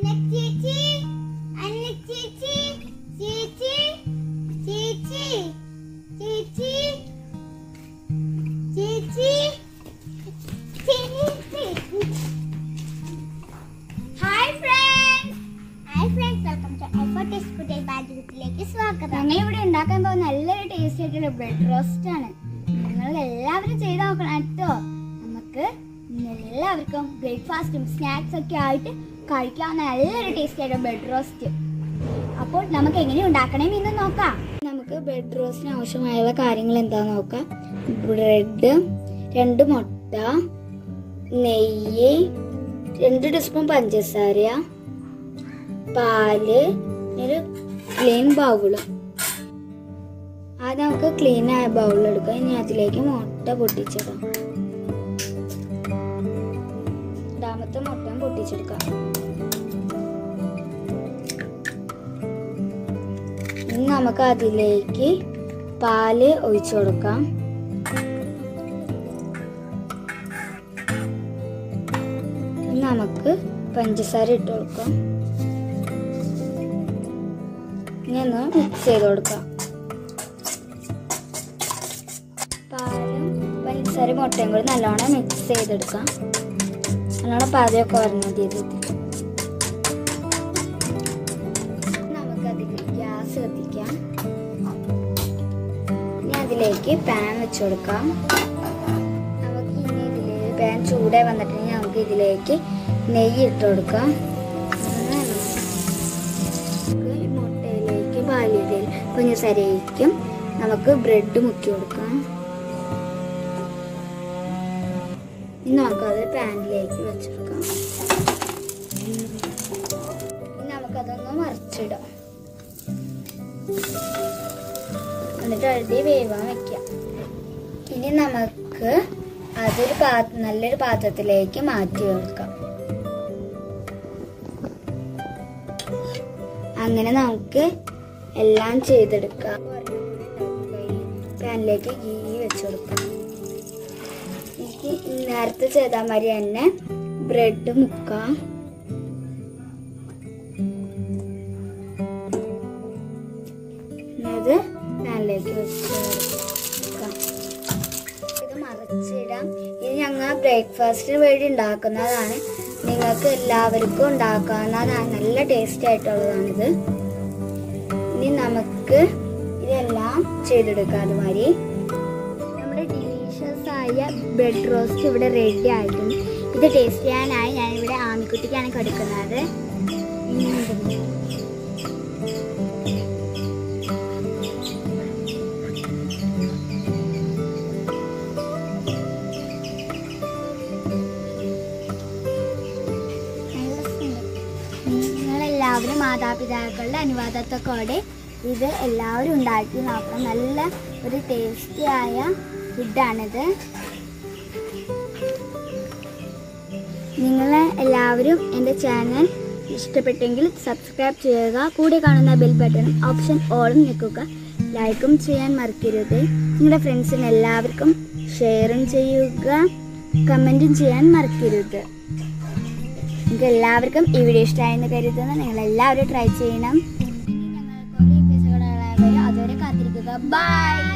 അന്ന ചേച്ചി അന്ന ചേച്ചി ചേച്ചി ചേച്ചി ചേച്ചി ചേച്ചി hi friends hi friends welcome to effort സ്കൂട്ടൽ ബാധ്യതയിലേക്ക് സ്വാഗതം ഞങ്ങൾ ഇവിടെ ഉണ്ടാക്കാൻ പോകുന്ന നല്ലൊരു ടേസ്റ്റ് ആയിട്ടുള്ള ബ്രെഡ് റോസ്റ്റ് ആണ് നിങ്ങൾ എല്ലാവരും ചെയ്ത് നോക്കണം കേട്ടോ നമുക്ക് ഇന്ന് എല്ലാവർക്കും ബ്രേക്ക്ഫാസ്റ്റും സ്നാക്സ് ഒക്കെ ആയിട്ട് കഴിക്കാവുന്ന നല്ലൊരു ടേസ്റ്റ് ആയിട്ടുള്ള ബ്രെഡ് റോസ്റ്റ് അപ്പോൾ നമുക്ക് എങ്ങനെ ഉണ്ടാക്കണമെന്ന് ഇന്ന് നോക്കാം നമുക്ക് ബ്രെഡ് റോസ്റ്റിന് ആവശ്യമായുള്ള കാര്യങ്ങൾ എന്താണെന്ന് നോക്കാം ബ്രെഡ് രണ്ട് മുട്ട നെയ്യ് രണ്ട് ടീസ്പൂൺ പഞ്ചസാര പാല് ഒരു ക്ലീൻ ബൗള് ആദ്യം നമുക്ക് ക്ലീൻ ആയ ബൗൾ എടുക്കാം ഇനി അതിലേക്ക് മുട്ട പൊട്ടിച്ചിടാം രണ്ടാമത്തെ മുട്ടയും പൊട്ടിച്ചെടുക്കാം ഇനി നമുക്ക് അതിലേക്ക് പാല് ഒഴിച്ചു കൊടുക്കാം ഇനി നമുക്ക് പഞ്ചസാര ഇട്ട് കൊടുക്കാം ഇനി ഒന്ന് മിക്സ് ചെയ്ത് കൊടുക്കാം പാലും പഞ്ചസാര മുട്ടയും കൂടി നല്ലോണം മിക്സ് ചെയ്തെടുക്കാം നല്ലോണം പാതയൊക്കെ വരണം രീതിയിൽ നമുക്കതിൽ ഗ്യാസ് കത്തിക്കാം ഇനി അതിലേക്ക് പാൻ വെച്ച് കൊടുക്കാം നമുക്ക് ഇനി ഇതിൽ പാൻ ചൂടായി വന്നിട്ടുണ്ടെങ്കിൽ നമുക്ക് ഇതിലേക്ക് നെയ്യ് ഇട്ട് കൊടുക്കാം നമുക്ക് ഈ മുട്ടയിലേക്ക് പാലിയതിൽ പഞ്ചസാരയ്ക്കും നമുക്ക് ബ്രെഡ് മുക്കി കൊടുക്കാം ഇനി നമുക്കത് പാനിലേക്ക് വെച്ചെടുക്കാം ഇനി നമുക്കതൊന്ന് മറിച്ചിടാം എന്നിട്ട് അഴുതി വേവാൻ വെക്കാം ഇനി നമുക്ക് അതൊരു പാ നല്ലൊരു പാത്രത്തിലേക്ക് മാറ്റി വെക്കാം അങ്ങനെ നമുക്ക് എല്ലാം ചെയ്തെടുക്കാം പാനിലേക്ക് ഗീ വെച്ച് കൊടുക്കാം എനിക്ക് നേരത്തെ ചെയ്താൽ മതി തന്നെ ബ്രെഡ് മുക്കാം ഇത് പാനിലേക്ക് വെച്ച് കൊടുക്കാം ഇത് മറിച്ചിടാം ഇത് ഞങ്ങൾ ബ്രേക്ക്ഫാസ്റ്റിന് വേണ്ടി ഉണ്ടാക്കുന്നതാണ് നിങ്ങൾക്ക് എല്ലാവർക്കും ഉണ്ടാക്കാവുന്നതാണ് നല്ല ടേസ്റ്റ് ആയിട്ടുള്ളതാണിത് ഇനി നമുക്ക് ഇതെല്ലാം ചെയ്തെടുക്കാം അതുമാതിരി നമ്മുടെ ഡിലീഷ്യസ് ആയ ബ്രെഡ് റോസ്റ്റ് ഇവിടെ റെഡി ആയിട്ടുണ്ട് ഇത് ടേസ്റ്റ് ചെയ്യാനായി ഞാനിവിടെ ആമിക്കുട്ടിക്കാണ് കൊടുക്കുന്നത് നിങ്ങളെല്ലാവരും മാതാപിതാക്കളുടെ അനുവാദത്തോടെ ഇത് എല്ലാവരും ഉണ്ടാക്കി നോക്കണം നല്ല ഒരു ടേസ്റ്റി ആയ ഫുഡാണിത് നിങ്ങൾ എല്ലാവരും എൻ്റെ ചാനൽ ഇഷ്ടപ്പെട്ടെങ്കിൽ സബ്സ്ക്രൈബ് ചെയ്യുക കൂടെ കാണുന്ന ബെൽ ബട്ടൺ ഓപ്ഷൻ ഓളും നിൽക്കുക ലൈക്കും ചെയ്യാൻ മറക്കരുത് നിങ്ങളുടെ ഫ്രണ്ട്സിന് എല്ലാവർക്കും ഷെയറും ചെയ്യുക കമൻറ്റും ചെയ്യാൻ മറക്കരുത് നിങ്ങൾക്ക് എല്ലാവർക്കും ഈ വീഡിയോ ഇഷ്ടമായെന്ന് കരുതുന്നു നിങ്ങൾ എല്ലാവരും ട്രൈ ചെയ്യണം അതുവരെ കാത്തിരിക്കുക ബൈ